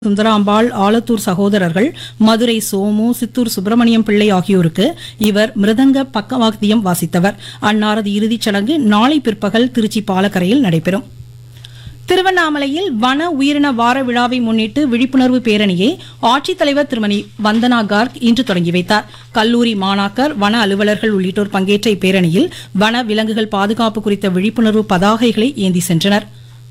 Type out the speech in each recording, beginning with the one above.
சுந்தராம்பாள் ஆலத்தூர் சகோதரர்கள் மதுரை சோமு சித்தூர் சுப்பிரமணியம் பிள்ளை ஆகியோருக்கு இவர் மிருதங்க பக்கவாத்தியம் வாசித்தவர் அன்னாரது இறுதிச் சடங்கு நாளை பிற்பகல் திருச்சி பாலக்கரையில் நடைபெறும் திருவண்ணாமலையில் வன உயிரின வார விழாவை முன்னிட்டு விழிப்புணர்வு பேரணியை ஆட்சித்தலைவர் திருமதி வந்தனா கார்க் இன்று தொடங்கி வைத்தார் கல்லூரி மாணாக்கர் வன அலுவலர்கள் உள்ளிட்டோர் பங்கேற்ற இப்பேரணியில் வன விலங்குகள் பாதுகாப்பு குறித்த விழிப்புணர்வு பதாகைகளை ஏந்தி சென்றனர்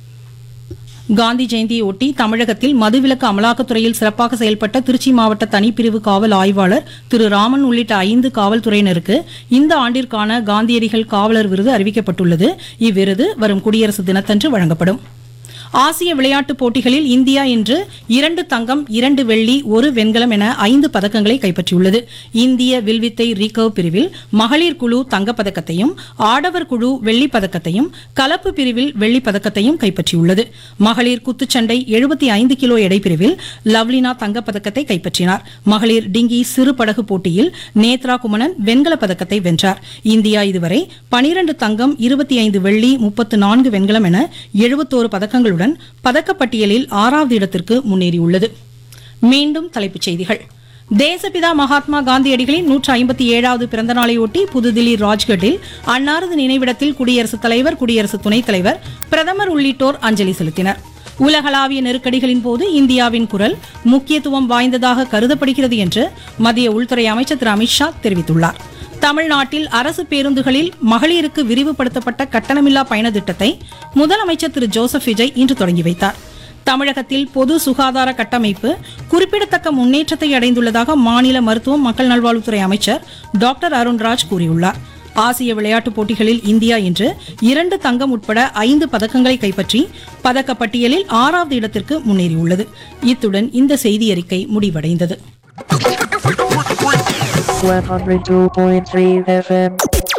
காந்தி ஜெயந்தியை ஒட்டி தமிழகத்தில் மதுவிலக்கு அமலாக்கத்துறையில் சிறப்பாக செயல்பட்ட திருச்சி மாவட்ட தனிப்பிரிவு காவல் ஆய்வாளர் திரு ராமன் உள்ளிட்ட ஐந்து காவல்துறையினருக்கு இந்த ஆண்டிற்கான காந்தியடிகள் காவலர் விருது அறிவிக்கப்பட்டுள்ளது இவ்விருது வரும் குடியரசு தினத்தன்று வழங்கப்படும் ஆசிய விளையாட்டுப் போட்டிகளில் இந்தியா இன்று இரண்டு தங்கம் இரண்டு வெள்ளி ஒரு வெண்கலம் என ஐந்து பதக்கங்களை கைப்பற்றியுள்ளது இந்திய வில்வித்தை ரீகர்வ் பிரிவில் மகளிர் குழு தங்கப்பதக்கத்தையும் ஆடவர் குழு வெள்ளிப் பதக்கத்தையும் கலப்பு பிரிவில் வெள்ளிப் பதக்கத்தையும் கைப்பற்றியுள்ளது மகளிர் குத்துச்சண்டை எழுபத்தி ஐந்து கிலோ எடை பிரிவில் லவ்லினா தங்கப்பதக்கத்தை கைப்பற்றினார் மகளிர் டிங்கி சிறு படகு போட்டியில் நேத்ரா குமணன் வெண்கலப் பதக்கத்தை வென்றார் இந்தியா இதுவரை பனிரண்டு தங்கம் இருபத்தி ஐந்து வெள்ளி முப்பத்து நான்கு வெண்கலம் என எழுபத்தோரு பதக்கங்களுடன் பதக்கப்பட்டியலில் ஆறாவது இடத்திற்கு முன்னேறியுள்ளது மீண்டும் தலைப்புச் செய்திகள் தேசபிதா மகாத்மா காந்தியடிகளின் நூற்று ஐம்பத்தி ஏழாவது பிறந்த நாளையொட்டி புதுதில்லி ராஜ்கட்டில் அன்னாரது நினைவிடத்தில் குடியரசுத் தலைவர் குடியரசு துணைத் தலைவர் பிரதமர் உள்ளிட்டோர் அஞ்சலி செலுத்தினர் உலகளாவிய நெருக்கடிகளின் போது இந்தியாவின் குரல் முக்கியத்துவம் வாய்ந்ததாக கருதப்படுகிறது என்று மத்திய உள்துறை அமைச்சர் திரு அமித்ஷா தெரிவித்துள்ளார் தமிழ்நாட்டில் அரசு பேருந்துகளில் மகளிருக்கு விரிவுபடுத்தப்பட்ட கட்டணமில்லா பயண திட்டத்தை முதலமைச்சர் திரு ஜோசப் விஜய் இன்று தொடங்கி வைத்தார் தமிழகத்தில் பொது சுகாதார கட்டமைப்பு குறிப்பிடத்தக்க முன்னேற்றத்தை அடைந்துள்ளதாக மாநில மருத்துவம் மக்கள் நல்வாழ்வுத்துறை அமைச்சர் டாக்டர் அருண்ராஜ் கூறியுள்ளார் ஆசிய விளையாட்டுப் போட்டிகளில் இந்தியா இன்று இரண்டு தங்கம் உட்பட ஐந்து பதக்கங்களை கைப்பற்றி பதக்கப்பட்டியலில் ஆறாவது இடத்திற்கு முன்னேறியுள்ளது இத்துடன் இந்த செய்தி அறிக்கை முடிவடைந்தது 102.3 FM.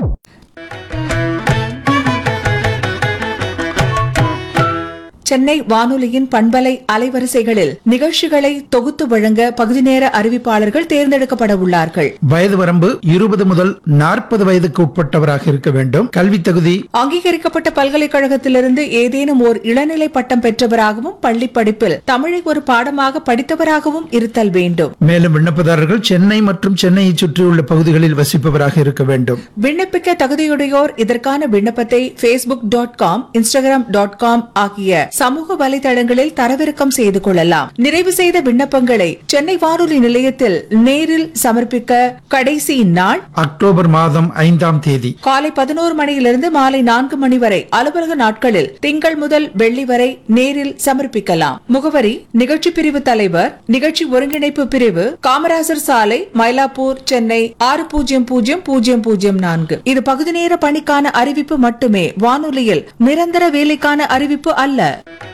சென்னை வானொலியின் பண்பலை அலைவரிசைகளில் நிகழ்ச்சிகளை தொகுத்து வழங்க பகுதி நேர அறிவிப்பாளர்கள் தேர்ந்தெடுக்கப்பட உள்ளார்கள் வயது வரம்பு இருபது முதல் நாற்பது வயதுக்கு உட்பட்டவராக இருக்க வேண்டும் கல்வி தகுதி அங்கீகரிக்கப்பட்ட பல்கலைக்கழகத்திலிருந்து ஏதேனும் ஓர் இளநிலை பட்டம் பெற்றவராகவும் பள்ளி படிப்பில் தமிழை ஒரு பாடமாக படித்தவராகவும் இருத்தல் வேண்டும் மேலும் விண்ணப்பதாரர்கள் சென்னை மற்றும் சென்னையை சுற்றியுள்ள பகுதிகளில் வசிப்பவராக இருக்க வேண்டும் விண்ணப்பிக்க தகுதியுடையோர் இதற்கான விண்ணப்பத்தை facebook.com dot com Instagram dot com ஆகிய சமூக வலைதளங்களில் தரவிறக்கம் செய்து கொள்ளலாம் நிறைவு செய்த விண்ணப்பங்களை சென்னை வானொலி நிலையத்தில் நேரில் சமர்ப்பிக்க கடைசி நாள் அக்டோபர் மாதம் ஐந்தாம் தேதி காலை பதினோரு மணியிலிருந்து மாலை நான்கு மணி வரை அலுவலக நாட்களில் திங்கள் முதல் வெள்ளி வரை நேரில் சமர்ப்பிக்கலாம் முகவரி நிகழ்ச்சி பிரிவு தலைவர் நிகழ்ச்சி ஒருங்கிணைப்பு பிரிவு காமராசர் சாலை மயிலாப்பூர் சென்னை ஆறு பூஜ்ஜியம் பூஜ்ஜியம் பூஜ்ஜியம் பூஜ்ஜியம் நான்கு இது பகுதி நேர பணிக்கான அறிவிப்பு மட்டுமே வானொலியில் நிரந்தர வேலைக்கான அறிவிப்பு அல்ல